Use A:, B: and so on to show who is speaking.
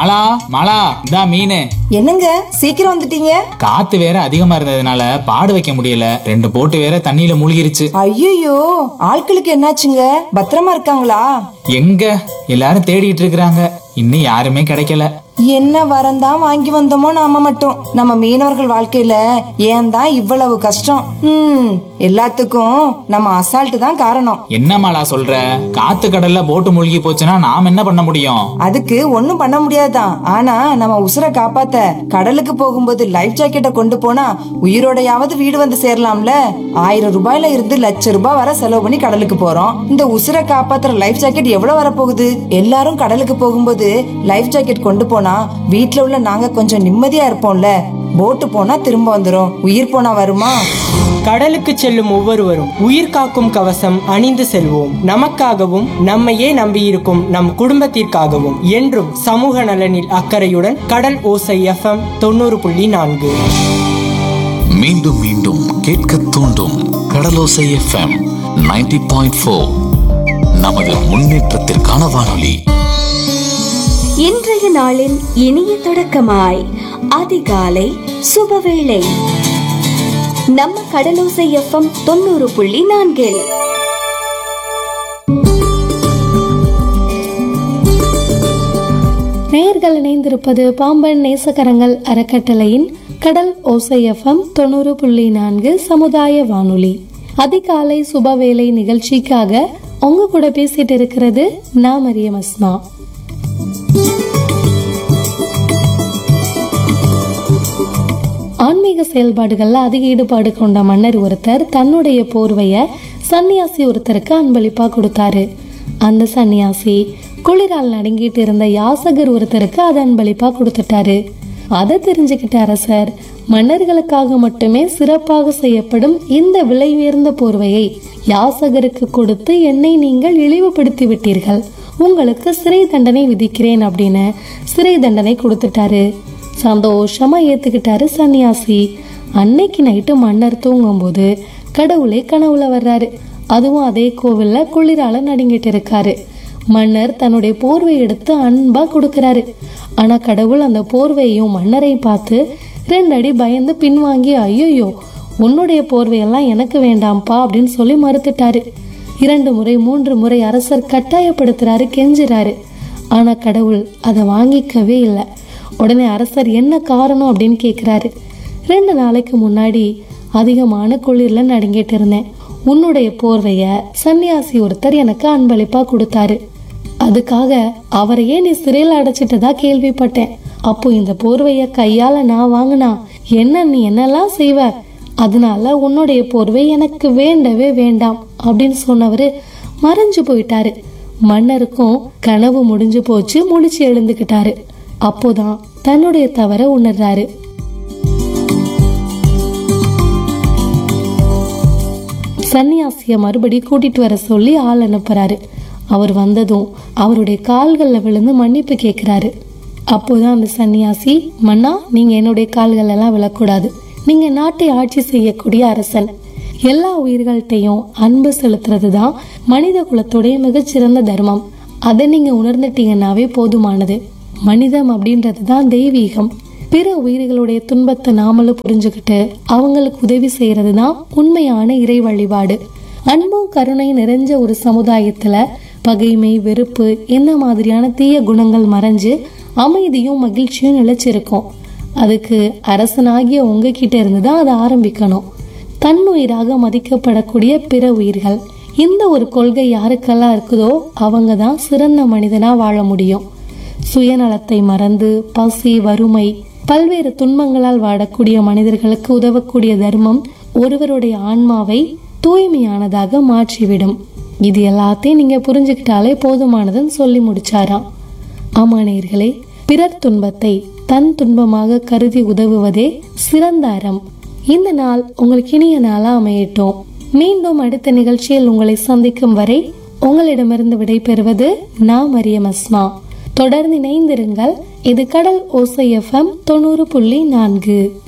A: மாலா மாலா இதா மீன்
B: என்னங்க சீக்கிரம் வந்துட்டீங்க
A: காத்து வேற அதிகமா இருந்ததுனால பாடு வைக்க முடியல ரெண்டு போட்டு வேற தண்ணியில மூழ்கிருச்சு
B: ஐயோ ஆட்களுக்கு என்னாச்சுங்க பத்திரமா இருக்காங்களா
A: எங்க எல்லாரும் தேடிட்டு இருக்கிறாங்க இன்னும் யாருமே கிடைக்கல
B: என்ன வரந்தான் வாங்கி வந்தோமோ நாம மட்டும் நம்ம மீனவர்கள் வாழ்க்கையில ஏன் தான் இவ்வளவு கஷ்டம் ம் எல்லாத்துக்கும் நம்ம அசால்ட் தான் காரணம்
A: என்ன மாலா சொல்ற காத்து கடல்ல போட்டு மூழ்கி போச்சுன்னா நாம் என்ன பண்ண முடியும்
B: அதுக்கு ஒண்ணும் பண்ண முடியாதுதான் ஆனா நம்ம உசுரை காப்பாத்த கடலுக்கு போகும்போது லைஃப் ஜாக்கெட்டை கொண்டு போனா உயிரோடையாவது வீடு வந்து சேரலாம்ல ஆயிரம் ரூபாயில இருந்து லட்ச ரூபாய் வரை செலவு பண்ணி கடலுக்கு போறோம் இந்த உசுரை காப்பாத்துற லைஃப் ஜாக்கெட் எவ்வளவு வரப்போகுது எல்லாரும் கடலுக்கு போகும்போது லைஃப் ஜாக்கெட் கொண்டு போனா வீட்ல உள்ள நாங்க கொஞ்சம் நிம்மதியா இருப்போம்ல போட்டு போனா திரும்ப வந்துரும் உயிர் போனா வருமா
C: கடலுக்கு செல்லும் ஒவ்வொருவரும் உயிர் காக்கும் கவசம் அணிந்து செல்வோம் நமக்காகவும் நம்மையே நம்பியிருக்கும் நம் குடும்பத்திற்காகவும் என்றும் சமூக நலனில் அக்கறையுடன் கடல் ஓசை எஃப்எம் தொண்ணூறு புள்ளி நான்கு
D: மீண்டும் மீண்டும் கேட்க தூண்டும் கடலோசை எஃப்எம் 90.4 பாயிண்ட் ஃபோர் நமது முன்னேற்றத்திற்கான வானொலி
E: இன்றைய நாளின் இனிய தொடக்கமாய் அதிகாலை சுபவேளை நம்ம கடலோசை எஃப்எம் தொண்ணூறு புள்ளி நான்கில்
F: நேயர்கள் இணைந்திருப்பது பாம்பன் நேசகரங்கள் அறக்கட்டளையின் கடல் ஓசை எஃப்எம் தொண்ணூறு புள்ளி நான்கு சமுதாய வானொலி அதிகாலை சுபவேளை நிகழ்ச்சிக்காக உங்க கூட பேசிட்டு இருக்கிறது நான் மரியம் அஸ்மா ஆன்மீக செயல்பாடுகள்ல அதிக ஈடுபாடு கொண்ட மன்னர் ஒருத்தர் தன்னுடைய போர்வைய சன்னியாசி ஒருத்தருக்கு அன்பளிப்பா கொடுத்தாரு அந்த சன்னியாசி குளிரால் நடுங்கிட்டு இருந்த யாசகர் ஒருத்தருக்கு அதை அன்பளிப்பா கொடுத்துட்டாரு அதை தெரிஞ்சுக்கிட்ட அரசர் மன்னர்களுக்காக மட்டுமே சிறப்பாக செய்யப்படும் இந்த விலை உயர்ந்த போர்வையை யாசகருக்கு கொடுத்து என்னை நீங்கள் இழிவுபடுத்தி விட்டீர்கள் உங்களுக்கு சிறை தண்டனை விதிக்கிறேன் அப்படின்னு சிறை தண்டனை கொடுத்துட்டாரு சந்தோஷமா ஏத்துக்கிட்டாரு சன்னியாசி அன்னைக்கு நைட்டு மன்னர் தூங்கும்போது கடவுளே கனவுல வர்றாரு அதுவும் அதே கோவில்ல குளிரால நடுங்கிட்டு இருக்காரு மன்னர் தன்னுடைய போர்வை எடுத்து அன்பா கொடுக்கறாரு ஆனா கடவுள் அந்த போர்வையும் மன்னரை பார்த்து ரெண்டு அடி பயந்து பின்வாங்கி ஐயோயோ உன்னுடைய போர்வையெல்லாம் எனக்கு வேண்டாம்ப்பா அப்படின்னு சொல்லி மறுத்துட்டாரு இரண்டு முறை மூன்று முறை அரசர் கட்டாயப்படுத்துறாரு கெஞ்சுறாரு ஆனா கடவுள் அதை வாங்கிக்கவே இல்லை உடனே அரசர் என்ன காரணம் அப்படின்னு கேக்குறாரு ரெண்டு நாளைக்கு முன்னாடி அதிகமான குளிர்ல நடுங்கிட்டு இருந்தேன் உன்னுடைய போர்வைய சன்னியாசி ஒருத்தர் எனக்கு அன்பளிப்பா கொடுத்தாரு அதுக்காக அவரையே நீ சிறையில் அடைச்சிட்டதா கேள்விப்பட்டேன் அப்போ இந்த போர்வைய கையால நான் வாங்கினா என்ன நீ என்னெல்லாம் செய்வ அதனால உன்னுடைய போர்வை எனக்கு வேண்டவே வேண்டாம் அப்படின்னு சொன்னவரு மறைஞ்சு போயிட்டாரு மன்னருக்கும் கனவு முடிஞ்சு போச்சு முழிச்சு எழுந்துக்கிட்டாரு அப்போதான் தன்னுடைய தவற உணர்றாரு சன்னியாசிய மறுபடி கூட்டிட்டு வர சொல்லி ஆள் அனுப்புறாரு அவர் வந்ததும் அவருடைய கால்கள்ல விழுந்து மன்னிப்பு கேக்குறாரு அப்போதான் அந்த சன்னியாசி மன்னா நீங்க என்னுடைய கால்கள் எல்லாம் விழக்கூடாது நீங்க நாட்டை ஆட்சி செய்யக்கூடிய அரசன் எல்லா உயிர்கள்ட்டையும் அன்பு செலுத்துறது தான் மனித குலத்துடைய மிகச்சிறந்த தர்மம் அதை நீங்க உணர்ந்துட்டீங்கன்னாவே போதுமானது மனிதம் அப்படின்றது தான் தெய்வீகம் பிற உயிர்களுடைய துன்பத்தை நாமளும் புரிஞ்சுக்கிட்டு அவங்களுக்கு உதவி செய்யறது தான் உண்மையான இறை வழிபாடு அன்பும் கருணை நிறைஞ்ச ஒரு சமுதாயத்துல பகைமை வெறுப்பு என்ன மாதிரியான தீய குணங்கள் மறைஞ்சு அமைதியும் மகிழ்ச்சியும் நிலைச்சிருக்கும் அதுக்கு அரசனாகிய உங்ககிட்ட இருந்து தான் அதை ஆரம்பிக்கணும் தன்னுயிராக மதிக்கப்படக்கூடிய பிற உயிர்கள் இந்த ஒரு கொள்கை யாருக்கெல்லாம் இருக்குதோ அவங்க தான் சிறந்த மனிதனா வாழ முடியும் சுயநலத்தை மறந்து பசி வறுமை பல்வேறு துன்பங்களால் வாடக்கூடிய மனிதர்களுக்கு உதவக்கூடிய தர்மம் ஒருவருடைய ஆன்மாவை தூய்மையானதாக மாற்றிவிடும் இது எல்லாத்தையும் நீங்க புரிஞ்சுக்கிட்டாலே போதுமானதுன்னு சொல்லி முடிச்சாராம் ஆமா நேயர்களே பிறர் துன்பத்தை தன் துன்பமாக கருதி உதவுவதே சிறந்த அறம் இந்த நாள் உங்களுக்கு இனிய நாளா அமையட்டும் மீண்டும் அடுத்த நிகழ்ச்சியில் உங்களை சந்திக்கும் வரை உங்களிடமிருந்து விடைபெறுவது நான் மரியம் அஸ்மா தொடர்ந்து இணைந்திருங்கள் இது கடல் ஓசை எஃப்எம் தொண்ணூறு புள்ளி நான்கு